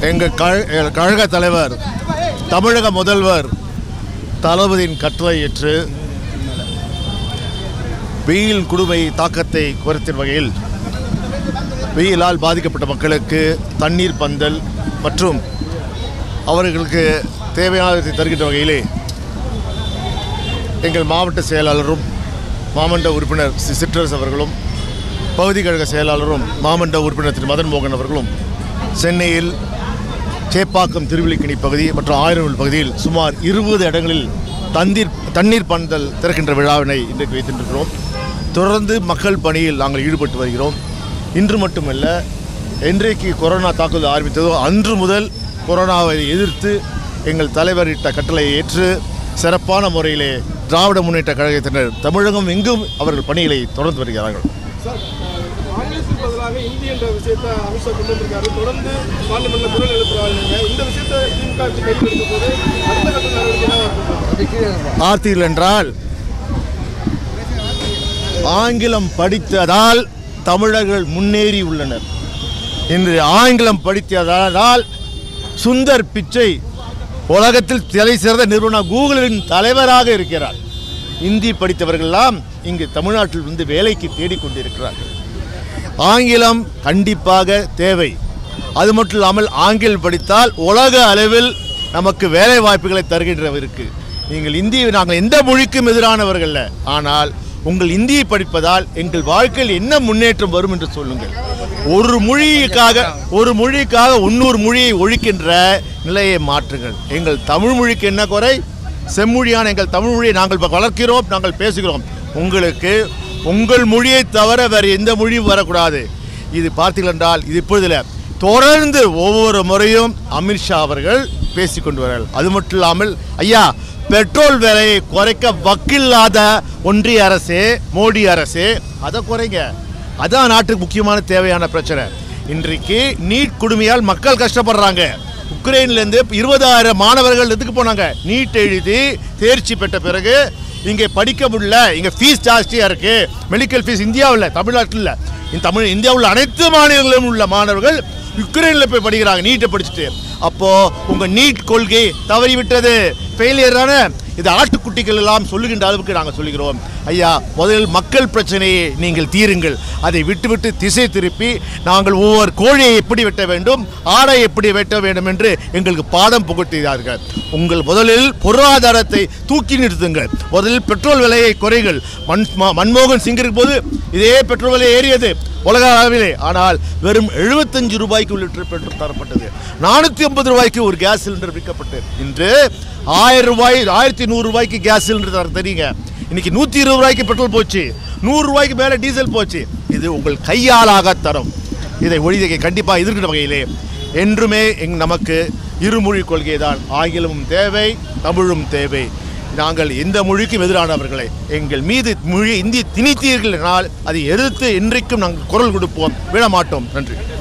எங்கள் கழ- எங்கள் கழக தலைவர் தமிழக முதல்வர் தளபதியின் கட்டளை ஏற்று வெயில் குடுமை தாக்கத்தை குறைத்தின் வகையில் வெயிலால் பாதிக்கப்பட்ட மக்களுக்கு தண்ணீர் பந்தல் மற்றும் அவர்களுக்கு தேவையானதை தருகின்ற வகையிலே எங்கள் மாவட்ட செயலாளரும் மாமண்ட உறுப்பினர் சி சிற்றரசு அவர்களும் பகுதி கழக செயலாளரும் மாமண்ட உறுப்பினர் திரு மதன் மோகன் அவர்களும் சென்னையில் சேப்பாக்கம் திருவிழிக்கணி பகுதி மற்றும் ஆயிரவில் பகுதியில் சுமார் இருபது இடங்களில் தண்ணீர் தண்ணீர் பந்தல் திறக்கின்ற விழாவினை இன்றைக்கு வைத்திருக்கிறோம் தொடர்ந்து மக்கள் பணியில் நாங்கள் ஈடுபட்டு வருகிறோம் இன்று மட்டுமல்ல என்றைக்கு கொரோனா தாக்குதல் ஆரம்பித்ததோ அன்று முதல் கொரோனாவை எதிர்த்து எங்கள் தலைவர் இட்ட கட்டளையை ஏற்று சிறப்பான முறையிலே திராவிட முன்னேற்ற கழகத்தினர் தமிழகம் எங்கும் அவர்கள் பணிகளை தொடர்ந்து வருகிறார்கள் சார் ஆங்கிலத்துக்கு பதிலாக இந்தி என்ற விஷயத்தை அமித்ஷா கொண்டு வந்திருக்காரு தொடர்ந்து பார்லிமெண்ட்ல குரல் எழுப்புறாங்க இந்த விஷயத்தை திமுக ஆட்சி கையில் எடுத்த போது அடுத்த கட்ட நடவடிக்கை என்ன இருக்கும் பார்த்தீர்கள் என்றால் ஆங்கிலம் படித்ததால் தமிழர்கள் முன்னேறி உள்ளனர் இன்று ஆங்கிலம் படித்ததால் சுந்தர் பிச்சை உலகத்தில் தலை சிறந்த நிறுவனம் கூகுளின் தலைவராக இருக்கிறார் இந்தி படித்தவர்களெல்லாம் இங்கு தமிழ்நாட்டில் வந்து வேலைக்கு தேடிக்கொண்டிருக்கிறார்கள் ஆங்கிலம் கண்டிப்பாக தேவை அது மட்டும் இல்லாமல் ஆங்கிலம் படித்தால் உலக அளவில் நமக்கு வேலை வாய்ப்புகளை தருகின்றவருக்கு நீங்கள் இந்தி நாங்கள் எந்த மொழிக்கும் எதிரானவர்கள் அல்ல. ஆனால் உங்கள் இந்தியை படிப்பதால் எங்கள் வாழ்க்கையில் என்ன முன்னேற்றம் வரும் என்று சொல்லுங்கள் ஒரு மொழிக்காக ஒரு மொழிக்காக இன்னொரு மொழியை ஒழிக்கின்ற நிலையை மாற்றுங்கள் எங்கள் தமிழ் மொழிக்கு என்ன குறை செம்மொழியான எங்கள் தமிழ் மொழியை நாங்கள் இப்ப வளர்க்கிறோம் நாங்கள் பேசுகிறோம் உங்களுக்கு உங்கள் மொழியை தவிர வேறு எந்த மொழியும் வரக்கூடாது இது பார்த்தீர்கள் என்றால் இது இப்பொழுதில் தொடர்ந்து ஒவ்வொரு முறையும் அமித்ஷா அவர்கள் பேசிக் கொண்டு வரார்கள் அது மட்டும் இல்லாமல் ஐயா பெட்ரோல் விலையை குறைக்க வக்கில்லாத ஒன்றிய அரசு மோடி அரசு அதை குறைங்க அதான் நாட்டுக்கு முக்கியமான தேவையான பிரச்சனை இன்றைக்கு நீட் குடுமையால் மக்கள் கஷ்டப்படுறாங்க உக்ரைன்லேருந்து இருபதாயிரம் மாணவர்கள் எதுக்கு போனாங்க நீட் எழுதி தேர்ச்சி பெற்ற பிறகு இங்கே படிக்க முடியல இங்கே ஃபீஸ் ஜாஸ்தியாக இருக்கு மெடிக்கல் ஃபீஸ் இந்தியாவில் தமிழ்நாட்டில் இல்லை இந்த தமிழ் இந்தியாவில் அனைத்து மாநிலங்களிலும் உள்ள மாணவர்கள் யுக்ரைனில் போய் படிக்கிறாங்க நீட்டை படிச்சுட்டு அப்போ உங்க நீட் கொள்கை தவறிவிட்டது ஃபெயிலியரான இது ஆட்டுக்குட்டிகள் எல்லாம் சொல்லுகின்ற அளவுக்கு நாங்கள் சொல்லுகிறோம் ஐயா முதலில் மக்கள் பிரச்சனையை நீங்கள் தீருங்கள் அதை விட்டுவிட்டு திசை திருப்பி நாங்கள் ஒவ்வொரு கோழியை எப்படி வெட்ட வேண்டும் ஆடை எப்படி வெட்ட வேண்டும் என்று எங்களுக்கு பாடம் புகட்டுகிறார்கள் உங்கள் முதலில் பொருளாதாரத்தை தூக்கி நிறுத்துங்கள் முதலில் பெட்ரோல் விலையை குறைகள் மன் ம- மன்மோகன் சிங்கிற்கு போது இதே பெட்ரோல் விலை ஏறியது உலக அளவிலே ஆனால் வெறும் 75 ரூபாய்க்கு ஒரு லிட்டர் பெட்ரோல் தரப்பட்டது நானூற்றி ஐம்பது ரூபாய்க்கு ஒரு கேஸ் சிலிண்டர் விற்கப்பட்டது இன்று ஆயிரம் ரூபாய் ஆயிரத்தி நூறு ரூபாய்க்கு கேஸ் சிலிண்டர் தர தெரியுங்க இன்னைக்கு நூற்றி இருபது ரூபாய்க்கு பெட்ரோல் போச்சு நூறு ரூபாய்க்கு மேலே டீசல் போச்சு இது உங்கள் கையாலாக தரும் இதை ஒழிதை கண்டிப்பாக எதிர்க்கிற வகையிலே என்றுமே எங் நமக்கு இருமொழி கொள்கை தான் ஆங்கிலமும் தேவை தமிழும் தேவை நாங்கள் எந்த மொழிக்கும் எதிரானவர்களை எங்கள் மீது மொழி இந்தி திணித்தீர்கள் என்றால் அதை எதிர்த்து இன்றைக்கும் நாங்கள் குரல் கொடுப்போம் விட மாட்டோம் நன்றி